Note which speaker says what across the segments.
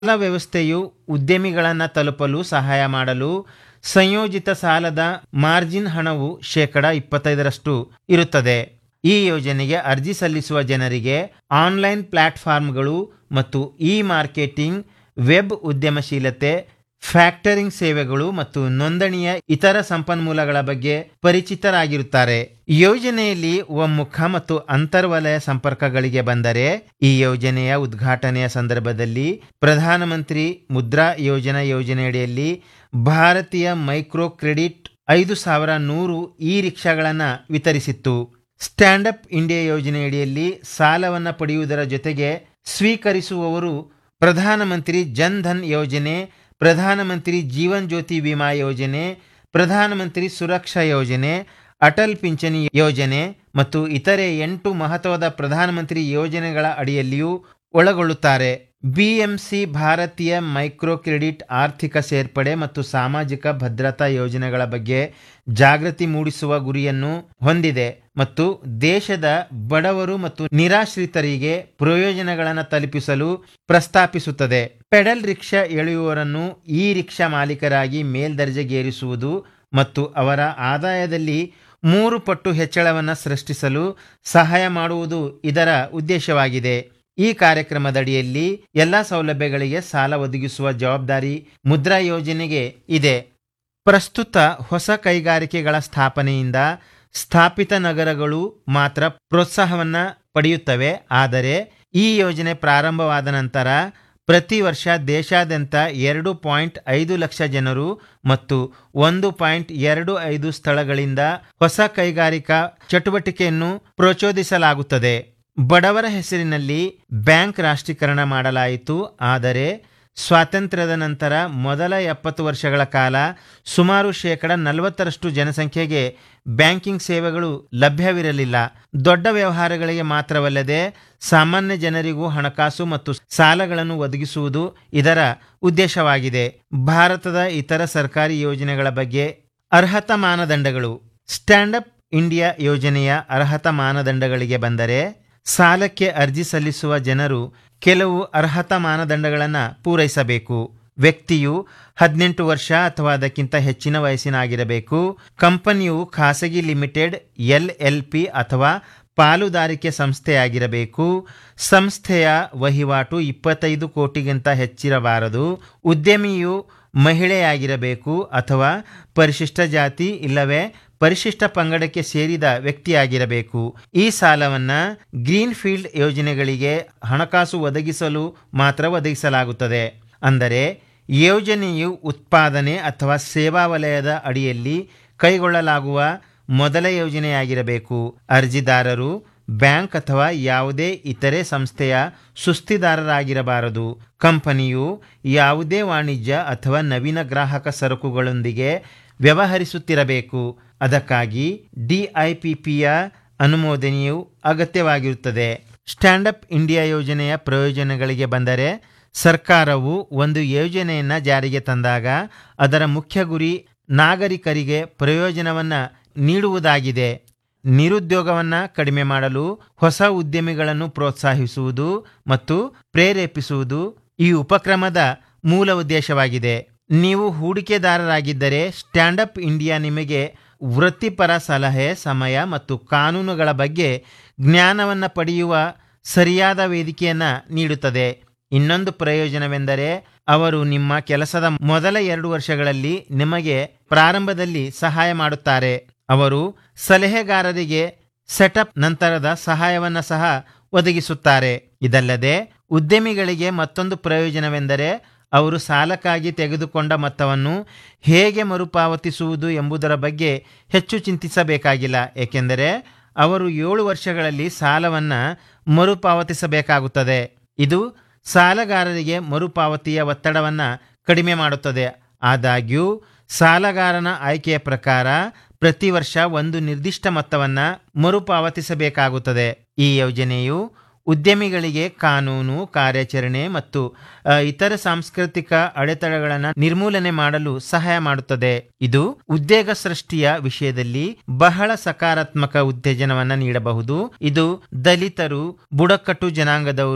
Speaker 1: ಸಾಲ ವ್ಯವಸ್ಥೆಯು ಉದ್ಯಮಿಗಳನ್ನು ತಲುಪಲು ಸಹಾಯ ಮಾಡಲು ಸಂಯೋಜಿತ ಸಾಲದ ಮಾರ್ಜಿನ್ ಹಣವು ಶೇಕಡ ಇಪ್ಪತ್ತೈದರಷ್ಟು ಇರುತ್ತದೆ ಈ ಯೋಜನೆಗೆ ಅರ್ಜಿ ಸಲ್ಲಿಸುವ ಜನರಿಗೆ ಆನ್ಲೈನ್ ಪ್ಲಾಟ್ಫಾರ್ಮ್ಗಳು ಮತ್ತು ಇ ಮಾರ್ಕೆಟಿಂಗ್ ವೆಬ್ ಉದ್ಯಮಶೀಲತೆ ಫ್ಯಾಕ್ಟರಿಂಗ್ ಸೇವೆಗಳು ಮತ್ತು ನೋಂದಣಿಯ ಇತರ ಸಂಪನ್ಮೂಲಗಳ ಬಗ್ಗೆ ಪರಿಚಿತರಾಗಿರುತ್ತಾರೆ ಯೋಜನೆಯಲ್ಲಿ ಒಮ್ಮುಖ ಮತ್ತು ಅಂತರ್ವಲಯ ಸಂಪರ್ಕಗಳಿಗೆ ಬಂದರೆ ಈ ಯೋಜನೆಯ ಉದ್ಘಾಟನೆಯ ಸಂದರ್ಭದಲ್ಲಿ ಪ್ರಧಾನಮಂತ್ರಿ ಮುದ್ರಾ ಯೋಜನಾ ಯೋಜನೆಯಡಿಯಲ್ಲಿ ಭಾರತೀಯ ಮೈಕ್ರೋ ಕ್ರೆಡಿಟ್ ಐದು ಸಾವಿರ ನೂರು ಇ ರಿಕ್ಷಾಗಳನ್ನು ವಿತರಿಸಿತ್ತು ಸ್ಟ್ಯಾಂಡ್ ಅಪ್ ಇಂಡಿಯಾ ಯೋಜನೆಯಡಿಯಲ್ಲಿ ಸಾಲವನ್ನು ಪಡೆಯುವುದರ ಜೊತೆಗೆ ಸ್ವೀಕರಿಸುವವರು ಪ್ರಧಾನಮಂತ್ರಿ ಜನ್ ಧನ್ ಯೋಜನೆ ಪ್ರಧಾನಮಂತ್ರಿ ಜೀವನ್ ಜ್ಯೋತಿ ವಿಮಾ ಯೋಜನೆ ಪ್ರಧಾನಮಂತ್ರಿ ಸುರಕ್ಷಾ ಯೋಜನೆ ಅಟಲ್ ಪಿಂಚಣಿ ಯೋಜನೆ ಮತ್ತು ಇತರೆ ಎಂಟು ಮಹತ್ವದ ಪ್ರಧಾನಮಂತ್ರಿ ಯೋಜನೆಗಳ ಅಡಿಯಲ್ಲಿಯೂ ಒಳಗೊಳ್ಳುತ್ತಾರೆ ಬಿಎಂಸಿ ಭಾರತೀಯ ಮೈಕ್ರೋ ಕ್ರೆಡಿಟ್ ಆರ್ಥಿಕ ಸೇರ್ಪಡೆ ಮತ್ತು ಸಾಮಾಜಿಕ ಭದ್ರತಾ ಯೋಜನೆಗಳ ಬಗ್ಗೆ ಜಾಗೃತಿ ಮೂಡಿಸುವ ಗುರಿಯನ್ನು ಹೊಂದಿದೆ ಮತ್ತು ದೇಶದ ಬಡವರು ಮತ್ತು ನಿರಾಶ್ರಿತರಿಗೆ ಪ್ರಯೋಜನಗಳನ್ನು ತಲುಪಿಸಲು ಪ್ರಸ್ತಾಪಿಸುತ್ತದೆ ಪೆಡಲ್ ರಿಕ್ಷಾ ಎಳೆಯುವವರನ್ನು ಈ ರಿಕ್ಷಾ ಮಾಲೀಕರಾಗಿ ಮೇಲ್ದರ್ಜೆಗೇರಿಸುವುದು ಮತ್ತು ಅವರ ಆದಾಯದಲ್ಲಿ ಮೂರು ಪಟ್ಟು ಹೆಚ್ಚಳವನ್ನು ಸೃಷ್ಟಿಸಲು ಸಹಾಯ ಮಾಡುವುದು ಇದರ ಉದ್ದೇಶವಾಗಿದೆ ಈ ಕಾರ್ಯಕ್ರಮದಡಿಯಲ್ಲಿ ಎಲ್ಲ ಸೌಲಭ್ಯಗಳಿಗೆ ಸಾಲ ಒದಗಿಸುವ ಜವಾಬ್ದಾರಿ ಮುದ್ರಾ ಯೋಜನೆಗೆ ಇದೆ ಪ್ರಸ್ತುತ ಹೊಸ ಕೈಗಾರಿಕೆಗಳ ಸ್ಥಾಪನೆಯಿಂದ ಸ್ಥಾಪಿತ ನಗರಗಳು ಮಾತ್ರ ಪ್ರೋತ್ಸಾಹವನ್ನು ಪಡೆಯುತ್ತವೆ ಆದರೆ ಈ ಯೋಜನೆ ಪ್ರಾರಂಭವಾದ ನಂತರ ಪ್ರತಿ ವರ್ಷ ದೇಶಾದ್ಯಂತ ಎರಡು ಪಾಯಿಂಟ್ ಐದು ಲಕ್ಷ ಜನರು ಮತ್ತು ಒಂದು ಪಾಯಿಂಟ್ ಎರಡು ಐದು ಸ್ಥಳಗಳಿಂದ ಹೊಸ ಕೈಗಾರಿಕಾ ಚಟುವಟಿಕೆಯನ್ನು ಪ್ರಚೋದಿಸಲಾಗುತ್ತದೆ ಬಡವರ ಹೆಸರಿನಲ್ಲಿ ಬ್ಯಾಂಕ್ ರಾಷ್ಟ್ರೀಕರಣ ಮಾಡಲಾಯಿತು ಆದರೆ ಸ್ವಾತಂತ್ರ್ಯದ ನಂತರ ಮೊದಲ ಎಪ್ಪತ್ತು ವರ್ಷಗಳ ಕಾಲ ಸುಮಾರು ಶೇಕಡ ನಲವತ್ತರಷ್ಟು ಜನಸಂಖ್ಯೆಗೆ ಬ್ಯಾಂಕಿಂಗ್ ಸೇವೆಗಳು ಲಭ್ಯವಿರಲಿಲ್ಲ ದೊಡ್ಡ ವ್ಯವಹಾರಗಳಿಗೆ ಮಾತ್ರವಲ್ಲದೆ ಸಾಮಾನ್ಯ ಜನರಿಗೂ ಹಣಕಾಸು ಮತ್ತು ಸಾಲಗಳನ್ನು ಒದಗಿಸುವುದು ಇದರ ಉದ್ದೇಶವಾಗಿದೆ ಭಾರತದ ಇತರ ಸರ್ಕಾರಿ ಯೋಜನೆಗಳ ಬಗ್ಗೆ ಅರ್ಹತಾ ಮಾನದಂಡಗಳು ಸ್ಟ್ಯಾಂಡ್ ಅಪ್ ಇಂಡಿಯಾ ಯೋಜನೆಯ ಅರ್ಹತಾ ಮಾನದಂಡಗಳಿಗೆ ಬಂದರೆ ಸಾಲಕ್ಕೆ ಅರ್ಜಿ ಸಲ್ಲಿಸುವ ಜನರು ಕೆಲವು ಅರ್ಹತಾ ಮಾನದಂಡಗಳನ್ನು ಪೂರೈಸಬೇಕು ವ್ಯಕ್ತಿಯು ಹದಿನೆಂಟು ವರ್ಷ ಅಥವಾ ಅದಕ್ಕಿಂತ ಹೆಚ್ಚಿನ ವಯಸ್ಸಿನಾಗಿರಬೇಕು ಕಂಪನಿಯು ಖಾಸಗಿ ಲಿಮಿಟೆಡ್ ಎಲ್ ಎಲ್ ಪಿ ಅಥವಾ ಪಾಲುದಾರಿಕೆ ಸಂಸ್ಥೆಯಾಗಿರಬೇಕು ಸಂಸ್ಥೆಯ ವಹಿವಾಟು ಇಪ್ಪತ್ತೈದು ಕೋಟಿಗಿಂತ ಹೆಚ್ಚಿರಬಾರದು ಉದ್ಯಮಿಯು ಮಹಿಳೆಯಾಗಿರಬೇಕು ಅಥವಾ ಪರಿಶಿಷ್ಟ ಜಾತಿ ಇಲ್ಲವೇ ಪರಿಶಿಷ್ಟ ಪಂಗಡಕ್ಕೆ ಸೇರಿದ ವ್ಯಕ್ತಿಯಾಗಿರಬೇಕು ಈ ಸಾಲವನ್ನು ಗ್ರೀನ್ ಫೀಲ್ಡ್ ಯೋಜನೆಗಳಿಗೆ ಹಣಕಾಸು ಒದಗಿಸಲು ಮಾತ್ರ ಒದಗಿಸಲಾಗುತ್ತದೆ ಅಂದರೆ ಯೋಜನೆಯು ಉತ್ಪಾದನೆ ಅಥವಾ ಸೇವಾ ವಲಯದ ಅಡಿಯಲ್ಲಿ ಕೈಗೊಳ್ಳಲಾಗುವ ಮೊದಲ ಯೋಜನೆಯಾಗಿರಬೇಕು ಅರ್ಜಿದಾರರು ಬ್ಯಾಂಕ್ ಅಥವಾ ಯಾವುದೇ ಇತರೆ ಸಂಸ್ಥೆಯ ಸುಸ್ತಿದಾರರಾಗಿರಬಾರದು ಕಂಪನಿಯು ಯಾವುದೇ ವಾಣಿಜ್ಯ ಅಥವಾ ನವೀನ ಗ್ರಾಹಕ ಸರಕುಗಳೊಂದಿಗೆ ವ್ಯವಹರಿಸುತ್ತಿರಬೇಕು ಅದಕ್ಕಾಗಿ ಡಿಐಪಿಪಿಯ ಅನುಮೋದನೆಯು ಅಗತ್ಯವಾಗಿರುತ್ತದೆ ಸ್ಟ್ಯಾಂಡ್ ಅಪ್ ಇಂಡಿಯಾ ಯೋಜನೆಯ ಪ್ರಯೋಜನಗಳಿಗೆ ಬಂದರೆ ಸರ್ಕಾರವು ಒಂದು ಯೋಜನೆಯನ್ನು ಜಾರಿಗೆ ತಂದಾಗ ಅದರ ಮುಖ್ಯ ಗುರಿ ನಾಗರಿಕರಿಗೆ ಪ್ರಯೋಜನವನ್ನು ನೀಡುವುದಾಗಿದೆ ನಿರುದ್ಯೋಗವನ್ನು ಕಡಿಮೆ ಮಾಡಲು ಹೊಸ ಉದ್ಯಮಿಗಳನ್ನು ಪ್ರೋತ್ಸಾಹಿಸುವುದು ಮತ್ತು ಪ್ರೇರೇಪಿಸುವುದು ಈ ಉಪಕ್ರಮದ ಮೂಲ ಉದ್ದೇಶವಾಗಿದೆ ನೀವು ಹೂಡಿಕೆದಾರರಾಗಿದ್ದರೆ ಸ್ಟ್ಯಾಂಡ್ ಅಪ್ ಇಂಡಿಯಾ ನಿಮಗೆ ವೃತ್ತಿಪರ ಸಲಹೆ ಸಮಯ ಮತ್ತು ಕಾನೂನುಗಳ ಬಗ್ಗೆ ಜ್ಞಾನವನ್ನು ಪಡೆಯುವ ಸರಿಯಾದ ವೇದಿಕೆಯನ್ನು ನೀಡುತ್ತದೆ ಇನ್ನೊಂದು ಪ್ರಯೋಜನವೆಂದರೆ ಅವರು ನಿಮ್ಮ ಕೆಲಸದ ಮೊದಲ ಎರಡು ವರ್ಷಗಳಲ್ಲಿ ನಿಮಗೆ ಪ್ರಾರಂಭದಲ್ಲಿ ಸಹಾಯ ಮಾಡುತ್ತಾರೆ ಅವರು ಸಲಹೆಗಾರರಿಗೆ ಸೆಟಪ್ ನಂತರದ ಸಹಾಯವನ್ನು ಸಹ ಒದಗಿಸುತ್ತಾರೆ ಇದಲ್ಲದೆ ಉದ್ಯಮಿಗಳಿಗೆ ಮತ್ತೊಂದು ಪ್ರಯೋಜನವೆಂದರೆ ಅವರು ಸಾಲಕ್ಕಾಗಿ ತೆಗೆದುಕೊಂಡ ಮೊತ್ತವನ್ನು ಹೇಗೆ ಮರುಪಾವತಿಸುವುದು ಎಂಬುದರ ಬಗ್ಗೆ ಹೆಚ್ಚು ಚಿಂತಿಸಬೇಕಾಗಿಲ್ಲ ಏಕೆಂದರೆ ಅವರು ಏಳು ವರ್ಷಗಳಲ್ಲಿ ಸಾಲವನ್ನು ಮರುಪಾವತಿಸಬೇಕಾಗುತ್ತದೆ ಇದು ಸಾಲಗಾರರಿಗೆ ಮರುಪಾವತಿಯ ಒತ್ತಡವನ್ನು ಕಡಿಮೆ ಮಾಡುತ್ತದೆ ಆದಾಗ್ಯೂ ಸಾಲಗಾರನ ಆಯ್ಕೆಯ ಪ್ರಕಾರ ಪ್ರತಿ ವರ್ಷ ಒಂದು ನಿರ್ದಿಷ್ಟ ಮೊತ್ತವನ್ನು ಮರುಪಾವತಿಸಬೇಕಾಗುತ್ತದೆ ಈ ಯೋಜನೆಯು ಉದ್ಯಮಿಗಳಿಗೆ ಕಾನೂನು ಕಾರ್ಯಾಚರಣೆ ಮತ್ತು ಅ, ಇತರ ಸಾಂಸ್ಕೃತಿಕ ಅಡೆತಡೆಗಳನ್ನು ನಿರ್ಮೂಲನೆ ಮಾಡಲು ಸಹಾಯ ಮಾಡುತ್ತದೆ ಇದು ಉದ್ಯೋಗ ಸೃಷ್ಟಿಯ ವಿಷಯದಲ್ಲಿ ಬಹಳ ಸಕಾರಾತ್ಮಕ ಉತ್ತೇಜನವನ್ನು ನೀಡಬಹುದು ಇದು ದಲಿತರು ಬುಡಕಟ್ಟು ಜನಾಂಗದವರು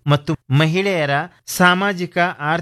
Speaker 1: ಮತ್ತು ಮಹಿಳೆಯರ ಸಾಮಾಜಿಕ